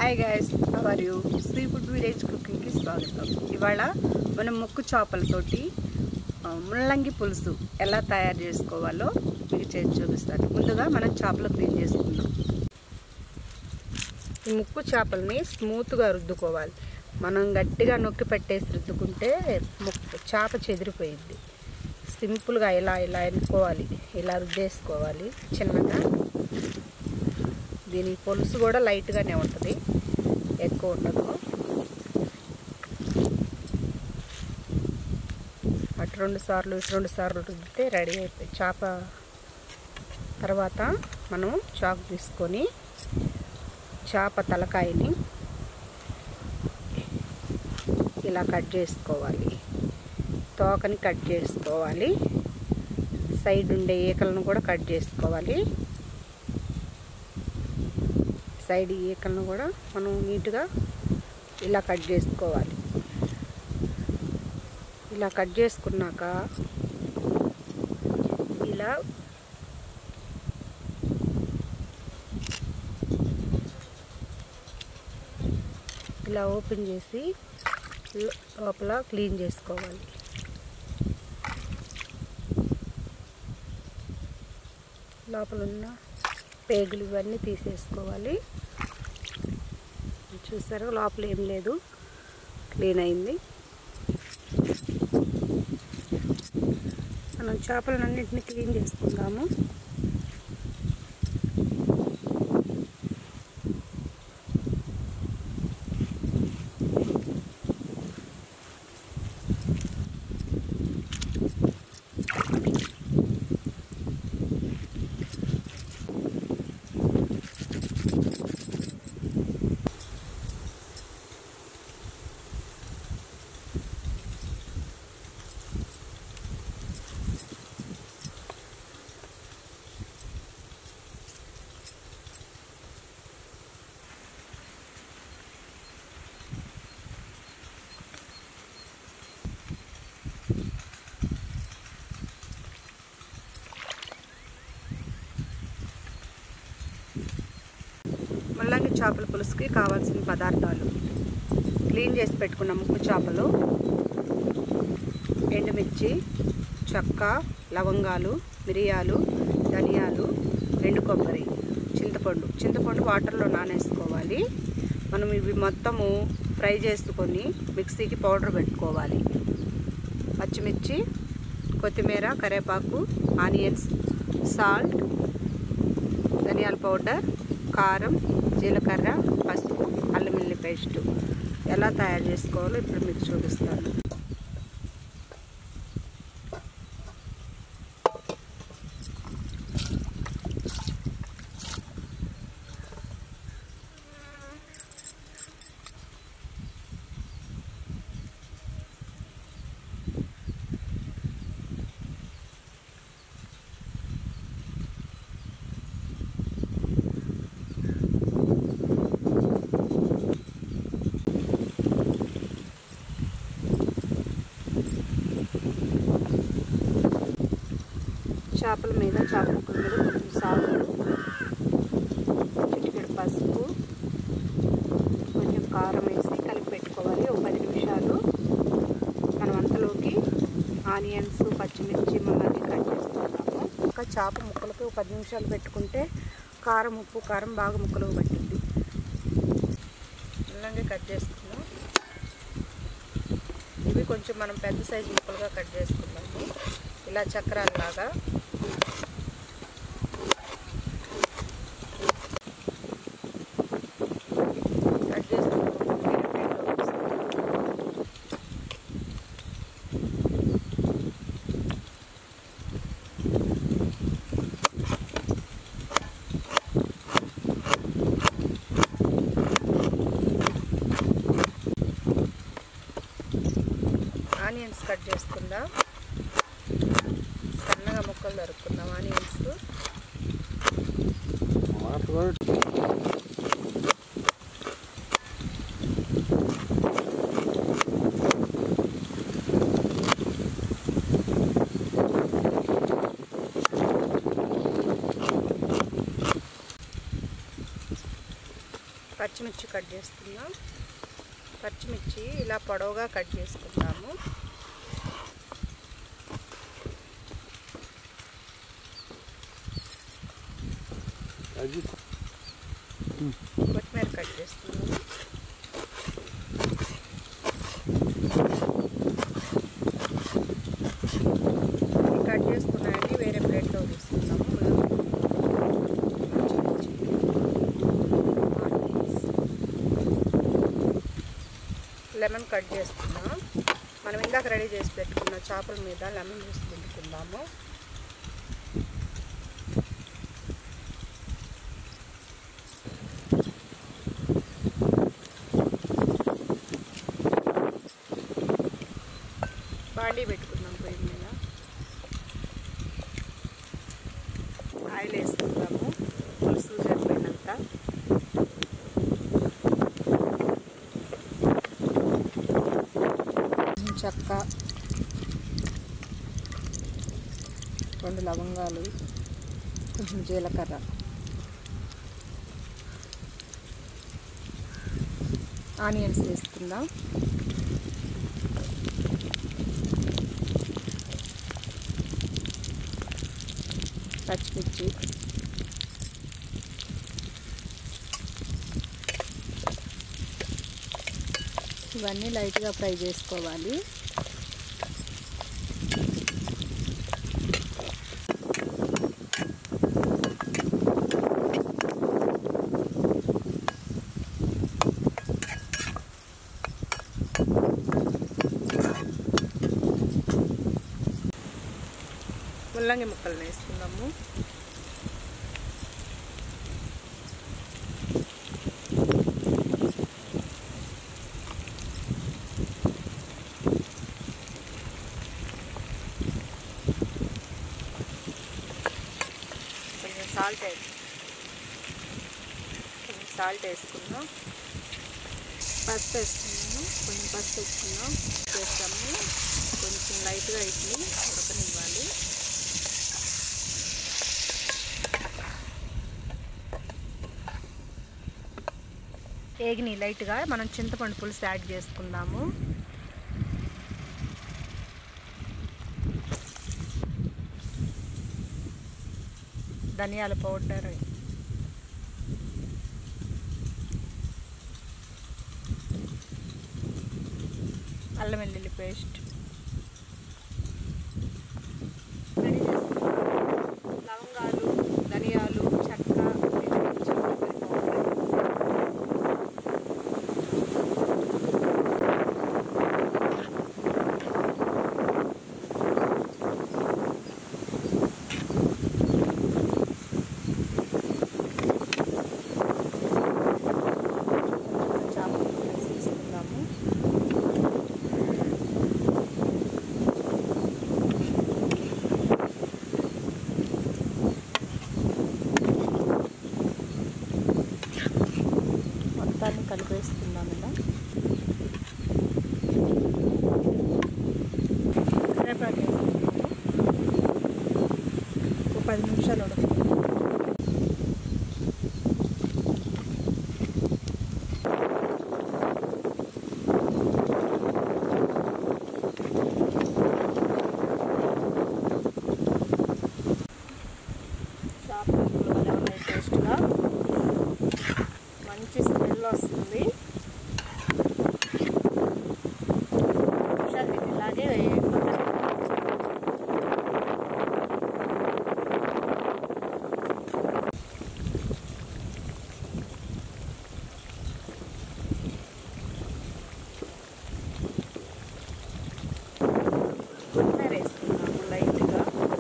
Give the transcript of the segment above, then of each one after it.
Hi guys our you see food village కుకింగ్కి స్వాగతం ఇవాళ మనం ముక్కు చేపలతోటి ఆ, ముల్లంగి పులుసు ఎలా తయారు చేసుకోవాలో మీకు చేసి చూపిస్తాను ముందుగా మనం చేపలు క్లీన్ చేసుకుందాం ఈ ముక్కు చేపల్ని స్మూత్గా రుద్దుకోవాలి మనం గట్టిగా నొక్కి పెట్టేసి రుద్దుకుంటే ముక్కు చేప చెదిరిపోయింది సింపుల్గా ఇలా ఇలా ఎన్నుకోవాలి ఇలా రుద్దేసుకోవాలి చిన్నగా దీని పులుసు కూడా లైట్గానే ఉంటుంది ఎక్కువ ఉండదు అటు రెండు సార్లు ఇటు రెండు సార్లు రుద్దితే రెడీ అయిపోయి చేప తర్వాత మనం చాకు తీసుకొని చేప తలకాయని ఇలా కట్ చేసుకోవాలి తోకని కట్ చేసుకోవాలి సైడ్ ఉండే ఈకలను కూడా కట్ చేసుకోవాలి సైడ్ ఈకలను కూడా మనం నీట్గా ఇలా కట్ చేసుకోవాలి ఇలా కట్ చేసుకున్నాక ఇలా ఇలా ఓపెన్ చేసి లో- లోపల క్లీన్ చేసుకోవాలి లోపల ఉన్న పేగులు ఇవన్నీ తీసేసుకోవాలి చూసారు లోపల ఏం లేదు క్లీన్ అయింది మనం చేపలన్నింటినీ క్లీన్ చేసుకుందాము ముల్లంగి చేపల పులుసుకి కావాల్సిన పదార్థాలు క్లీన్ చేసి పెట్టుకున్న ముక్కు చేపలు ఎండుమిర్చి చెక్క లవంగాలు మిరియాలు ధనియాలు ఎండు కొబ్బరి చింతపండు చింతపండు వాటర్లో నానేసుకోవాలి మనం ఇవి మొత్తము ఫ్రై చేసుకొని మిక్సీకి పౌడర్ పెట్టుకోవాలి పచ్చిమిర్చి కొత్తిమీర కరివేపాకు ఆనియన్స్ సాల్ట్ ధనియాల పౌడర్ కారం జీలకర్ర పసుపు అల్లం వెల్లుల్లి పేస్ట్ ఎలా తయారు చేసుకోవాలో ఇప్పుడు మీకు చూపిస్తాను చేపల మీద చేపల ముక్కల మీద కొంచెం సాల్ట్ చిటికెడు పసుపు కొంచెం కారం వేసి కలిపి పెట్టుకోవాలి ఒక పది నిమిషాలు మనం అంతలోకి ఆనియన్స్ పచ్చిమిర్చి మళ్ళీ కట్ చేసుకుంటాము ఒక చేప ముక్కలకి ఒక పది నిమిషాలు పెట్టుకుంటే కారం ఉప్పు కారం బాగా ముక్కలకు పట్టింది అలాగే కట్ చేసుకున్నాం ఇవి కొంచెం మనం పెద్ద సైజు ముక్కలుగా కట్ చేసుకున్నాము ఇలా చక్రాలలాగా కట్ చేసుకున్నాము ఆనియన్స్ కట్ చేసుకుందాం సన్నగా ముక్కలు దొరుకుకుందాం ఆనియన్స్ పచ్చిమిర్చి కట్ చేసుకుందాం పచ్చిమిర్చి ఇలా పొడవుగా కట్ చేసుకుందాము అది కొత్తిమీర కట్ చేసుకుందాము ఈ కట్ చేసుకున్నాయని వేరే ప్లేట్లో తీసుకుందాము లెమన్ కట్ చేసుకుందాం మనం ఇందాక రెడీ చేసి పెట్టుకున్న చేపల మీద లెమన్ జ్యూస్ పిండుకుందాము బాండీ పెట్టుకుందాం పొయ్యి మీద ఆయిల్ వేసుకుందాము పులుసు సరిపోయినంత చెక్క రెండు లవంగాలు కొంచెం జీలకర్ర ఆనియన్స్ వేసుకుందాం పచ్చిమిర్చి ఇవన్నీ లైట్గా ఫ్రై చేసుకోవాలి ముల్లంగి ముక్కలు వేసుకుందాము కొంచెం సాల్ట్ వేసి కొంచెం సాల్ట్ వేసుకుందాం పసుపు వేసుకున్నాము కొంచెం పసుపు వేసుకుందాం చేస్తాము కొంచెం లైట్గా ఇడ్లీ ఉడకనివ్వాలి ఏగిని లైట్గా మనం చింతపండు పులుసు యాడ్ చేసుకుందాము ధనియాల పౌడర్ అల్లం వెల్లుల్లి పేస్ట్ రెడీ చేసుకున్నాం. లవంగాలు ధనియాలు చెక్క ఎండుమిర్చి, కొబ్బరి పౌడర్. చేపలు వేసేసుకుందాము మొత్తాన్ని కలిపేసుకుందాం ఇలా కరివేపాకు వేసుకుందాము ఒక పది నిమిషాలు ఉడుకుతుంది చేపలు భలే ఉన్నాయి టేస్ట్గా మంచి స్మెల్ వస్తుంది నిమిషాలు దీన్ని ఇలాగే వేయకపోతే కొత్తిమీర వేసుకున్నాము లైట్గా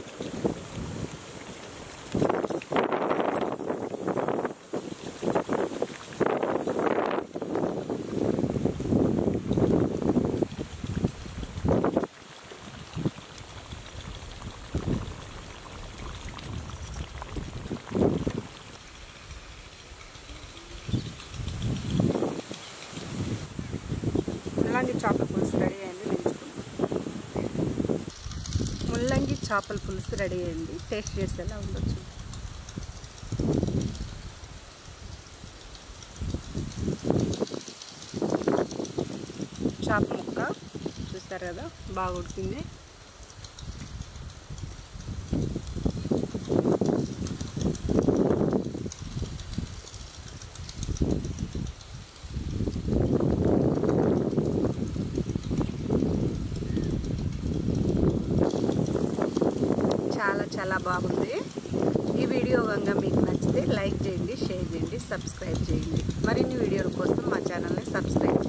ముల్లంగి చేపల పులుసు రెడీ అయింది దించుకుందాం ముల్లంగి చేపల పులుసు రెడీ అయింది టేస్ట్ చేసేలా ఉండొచ్చు చేప ముక్క చూస్తారు కదా బాగా ఉడికింది చాలా చాలా బాగుంది ఈ వీడియో కనుక మీకు నచ్చితే లైక్ చేయండి షేర్ చేయండి సబ్స్క్రైబ్ చేయండి మరిన్ని వీడియోల కోసం మా ఛానల్ని సబ్స్క్రైబ్ చేయండి